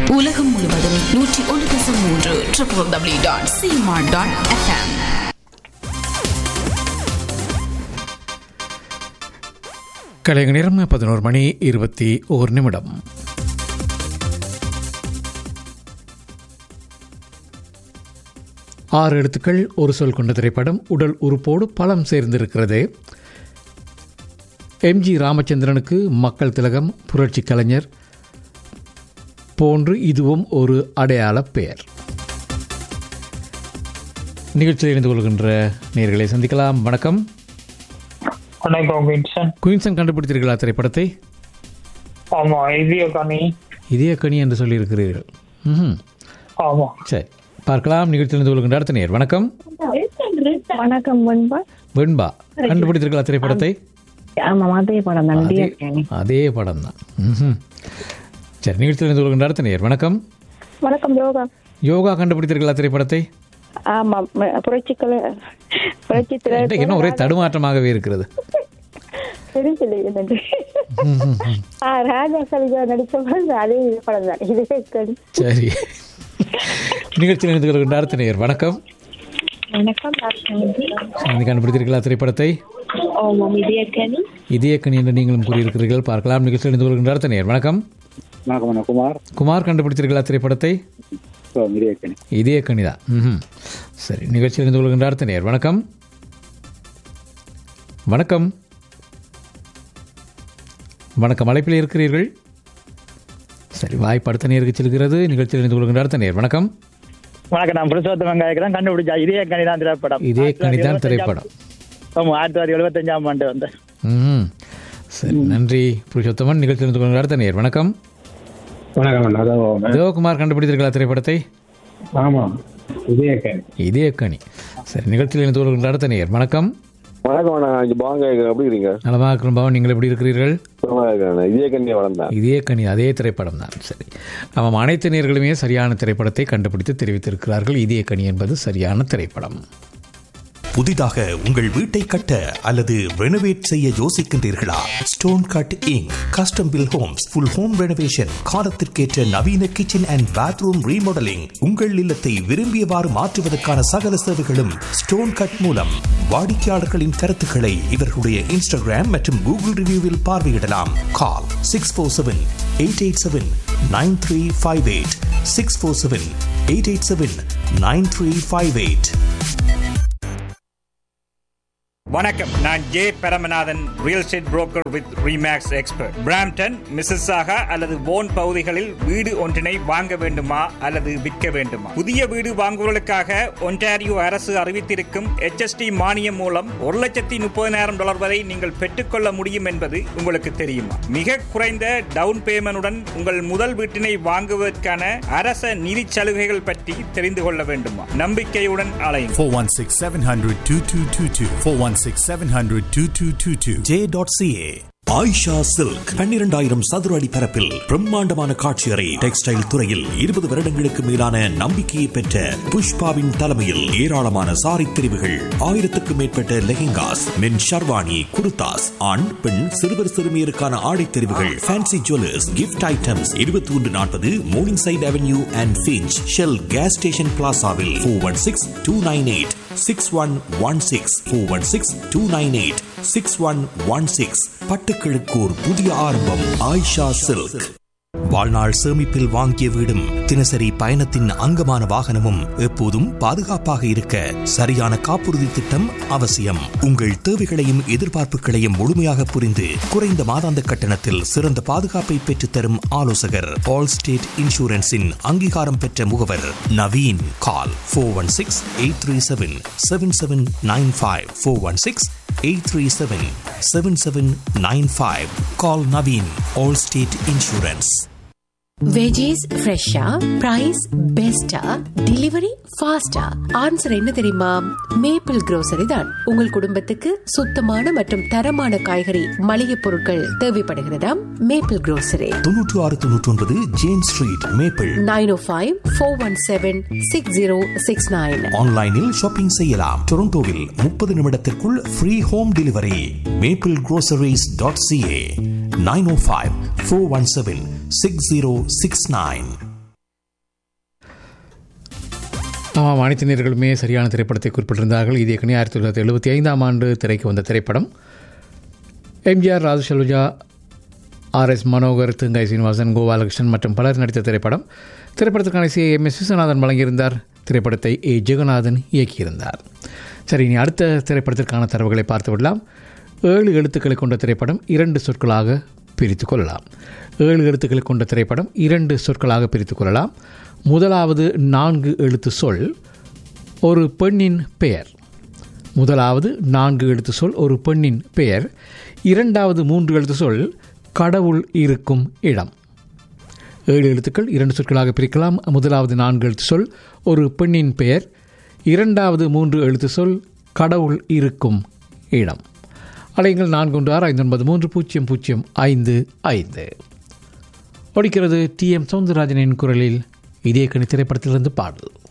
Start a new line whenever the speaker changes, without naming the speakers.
உலகம் முழுவதும் நூற்றி ஒன்று தசம் மூன்று ட்ரிபிள் டபிள்யூ டாட் சிமார்ட் டாட் எஃப்எம்
கலைஞ நேரம் பதினோரு மணி இருபத்தி ஓர் நிமிடம் ஆறு எழுத்துக்கள் ஒரு சொல் கொண்ட திரைப்படம் உடல் உறுப்போடு பலம் சேர்ந்திருக்கிறது எம்ஜி ராமச்சந்திரனுக்கு மக்கள் திலகம் புரட்சி கலைஞர் போன்று இதுவும் ஒரு அடையாள பெயர் நிகழ்ச்சியில் இணைந்து கொள்கின்ற நேர்களை சந்திக்கலாம் வணக்கம்
வணக்கம் வின்சன்
குயின்சன் கண்டுபிடித்தீர்களா திரைப்படத்தை
ஆமா இதய கனி
இதய கனி என்று சொல்லியிருக்கிறீர்கள் ம்
ஆமா
சரி பார்க்கலாம் நிகழ்ச்சியில் இருந்து கொள்கின்ற அடுத்த நேர் வணக்கம்
வணக்கம் முன்பா
வெண்பா கண்டுபிடித்திருக்கலாம் திரைப்படத்தை
ஆமா அதே படம் தான்
அதே
டிஎஸ்கேனி
அதே படம் தான் ம்ஹும். சரி நிகழ்ச்சியில் இருந்து கொள்கின்ற அடுத்த நேர் வணக்கம்
வணக்கம் யோகா
யோகா கண்டுபிடித்திருக்கலாம் திரைப்படத்தை
ஆமா ம- புரட்சிக்கல புரட்சி
இன்றைக்கு என்ன ஒரே தடுமாற்றமாகவே இருக்கிறது
தெரிஞ்சு ராஜா சலிஜா நடிச்ச மாதிரி அதே இது படம் தான் இதே கடி
சரி நிகழ்ச்சியில் இருந்து கொள்கின்ற அடுத்த நேர் வணக்கம்
வணக்கம்
நீங்கள் கண்டுபிடித்திருக்கலாம் திரைப்படத்தை
ஓமம் இதய கனி
இதய கனி என்று நீங்களும் கூறியிருக்கிறீர்கள் பார்க்கலாம் நிகழ்ச்சியில் இருந்து கொள்கின்ற அடுத்த நேர் வணக்கம்
வணக்கம் அண்ணா குமார்
குமார் கண்டுபிடித்திருக்கலாம் திரைப்படத்தை
ஓ, மிரியக்கணி
இதே கணிதா ம் சரி நிகழ்ச்சியில் இருந்து கொள்கின்ற அடுத்த நேர் வணக்கம் வணக்கம் வணக்கம் அழைப்பில் இருக்கிறீர்கள் சரி வாய்ப்பு அடுத்த நேருக்கு செல்கிறது நிகழ்ச்சியில் இருந்து கொள்கின்ற அடுத்த நேர் வணக்கம்
வணக்கம் நான் புருஷோத்தம் வெங்காயக்கிறேன் கண்டுபிடிச்சா இதய கனி தான் திரைப்படம்
இதே கணிதான் திரைப்படம்
ஆமா ஆயிரத்தி தொள்ளாயிரத்தி எழுபத்தஞ்சாம் ஆண்டு வந்த
ம் சரி நன்றி புருஷோத்தமன் நிகழ்ச்சியில் இருந்து கொள்கின்ற அடுத்த நேர் வணக்கம்
வணக்கம் அண்ணா அதான்
தேவகுமார் கண்டுபிடித்திருக்கலாம் திரைப்படத்தை
ஆமாம் விஜயக்கணி
இதே கனி சரி நிகழ்ச்சியில் இருந்து கொள்கின்ற அடுத்த நேர் வணக்கம்
வணக்கம் அண்ணா இங்க பாங்க எப்படி இருக்கீங்க
நலமாக இருக்கிறோம் பவன் நீங்கள் எப்படி இருக்கிறீர்கள்
சுகமா இருக்கேன் இதே கண்ணியை வளர்ந்தேன்
இதே கனி அதே திரைப்படம் தான் சரி ஆமாம் அனைத்து நேர்களுமே சரியான திரைப்படத்தை கண்டுபிடித்து தெரிவித்திருக்கிறார்கள் இதே கனி என்பது சரியான திரைப்படம்
புதிதாக உங்கள் வீட்டை கட்ட அல்லது ரெனோவேட் செய்ய யோசிக்கின்றீர்களா stone cut inc custom built homes full home renovation காலத்திற்கேற்ற நவீன கிச்சன் அண்ட் பாத்ரூம் ரீமாடலிங் உங்கள் இல்லத்தை விரும்பியவாறு மாற்றுவதற்கான சகல சேவைகளும் ஸ்டோன் கட் மூலம் வாடிக்கையாளர்களின் கருத்துக்களை இவர்களுடைய இன்ஸ்டாகிராம் மற்றும் கூகுள் ரிவ்யூவில் பார்வையிடலாம் call six four seven eight eight seven nine three five eight six four seven eight eight seven nine three five eight
வணக்கம் நான் J Paramanathan real estate broker with remax expert Brampton Mississauga அல்லது போன் பகுதிகளில் வீடு ஒன்றினை வாங்க வேண்டுமா அல்லது விற்க வேண்டுமா புதிய வீடு வாங்குவதற்காக ஒன்டாரியோ அரசு அறிவித்திருக்கும் HST மானியம் மூலம் ஒரு லட்சத்தி முப்பதினாயிரம் டாலர் வரை நீங்கள் பெற்றுக்கொள்ள முடியும் என்பது உங்களுக்கு தெரியுமா மிக குறைந்த டவுன் பேமெண்டுடன் உங்கள் முதல் வீட்டினை வாங்குவதற்கான அரச நிதி சலுகைகள் பற்றி தெரிந்து கொள்ள வேண்டுமா நம்பிக்கையுடன் அலையும்
416 700 2222. 416 700 2222.
ஜே.ca ஆயிஷா சில்க் பன்னிரண்டாயிரம் சதுர அடி பரப்பில் பிரம்மாண்டமான காட்சி அறை டெக்ஸ்டைல் துறையில் இருபது வருடங்களுக்கு மேலான நம்பிக்கையை பெற்ற புஷ்பாவின் தலைமையில் ஏராளமான சாரி பிரிவுகள் ஆயிரத்துக்கும் மேற்பட்ட லெஹெங்காஸ் மென் ஷர்வானி குர்தாஸ் ஆண் பெண் சிறுவர் சிறுமியருக்கான ஆடை தெரிவுகள் ஃபேன்சி ஜுவல்லர்ஸ் கிஃப்ட் ஐட்டம்ஸ் இருபத்தி ஒன்று நாற்பது Morningside avenue and Finch Shell gas station பிளாசாவில் four one six two nine eight six one one six four one six two nine eight six one one six பட்டுக்கிழக்கு ஒரு புதிய ஆரம்பம் Ayesha silk வாழ்நாள் சேமிப்பில் வாங்கிய வீடும் தினசரி பயணத்தின் அங்கமான வாகனமும் எப்போதும் பாதுகாப்பாக இருக்க சரியான காப்புறுதி திட்டம் அவசியம் உங்கள் தேவைகளையும் எதிர்பார்ப்புகளையும் முழுமையாக புரிந்து குறைந்த மாதாந்த கட்டணத்தில் சிறந்த பாதுகாப்பை பெற்றுத்தரும் ஆலோசகர் ஆல் ஸ்டேட் இன்சூரன்ஸின் அங்கீகாரம் பெற்ற முகவர் Naveen call four one six eight three seven seven seven nine five four one six eight three seven seven seven nine five call Naveen Allstate insurance
veggies ஃப்ரெஷ்ஷா பிரைஸ் பெஸ்டா டெலிவரி ஃபாஸ்டா ஆன்சர் என்ன தெரியுமா maple grocery தான் உங்கள் குடும்பத்துக்கு சுத்தமான மற்றும் தரமான காய்கறி மளிகை பொருட்கள் தேவைப்படுகிறதாம் மேப்பிள் grocery
தொன்னூற்று ஆறு தொன்னூற்றி ஒன்பது James street Maple
nine O five four one seven six zero six nine
ஆன்லைனில் ஷாப்பிங் செய்யலாம் டொரண்டோவில் முப்பது நிமிடத்திற்குள் free home delivery Maple groceries.ca dot CA nine O five four one seven six zero six nine
ஆமாம் அனைத்து நேர்களுமே சரியான திரைப்படத்தை குறிப்பிட்டிருந்தார்கள் இதே கணி ஆயிரத்தி தொள்ளாயிரத்தி எழுபத்தி ஐந்தாம் ஆண்டு திரைக்கு வந்த திரைப்படம் எம்ஜிஆர் ராஜசெல்வஜா ஆர் எஸ் மனோகர் திங்காய் சீனிவாசன் கோபாலகிருஷ்ணன் மற்றும் பலர் நடித்த திரைப்படம் திரைப்படத்துக்கான இசையை எம் எஸ் விஸ்வநாதன் வழங்கியிருந்தார் திரைப்படத்தை ஏ ஜெகநாதன் இயக்கியிருந்தார் சரி இனி அடுத்த திரைப்படத்திற்கான தரவுகளை பார்த்து விடலாம் ஏழு எழுத்துக்களை கொண்ட திரைப்படம் இரண்டு சொற்களாக பிரித்து கொள்ளலாம் ஏழு எழுத்துக்களை கொண்ட திரைப்படம் இரண்டு சொற்களாக பிரித்து கொள்ளலாம் முதலாவது நான்கு எழுத்து சொல் ஒரு பெண்ணின் பெயர் முதலாவது நான்கு எழுத்து சொல் ஒரு பெண்ணின் பெயர் இரண்டாவது மூன்று எழுத்து சொல் கடவுள் இருக்கும் இடம் ஏழு எழுத்துக்கள் இரண்டு சொற்களாக பிரிக்கலாம் முதலாவது நான்கு எழுத்து சொல் ஒரு பெண்ணின் பெயர் இரண்டாவது மூன்று எழுத்து சொல் கடவுள் இருக்கும் இடம் அலைங்கள் நான்கு ஒன்று ஆறு ஐந்து ஒன்பது மூன்று பூஜ்ஜியம் பூஜ்ஜியம் ஐந்து ஐந்து ஒடிக்கிறது டி எம் சவுந்தரராஜனின் குரலில் இதே கணி திரைப்படத்திலிருந்து பாடல்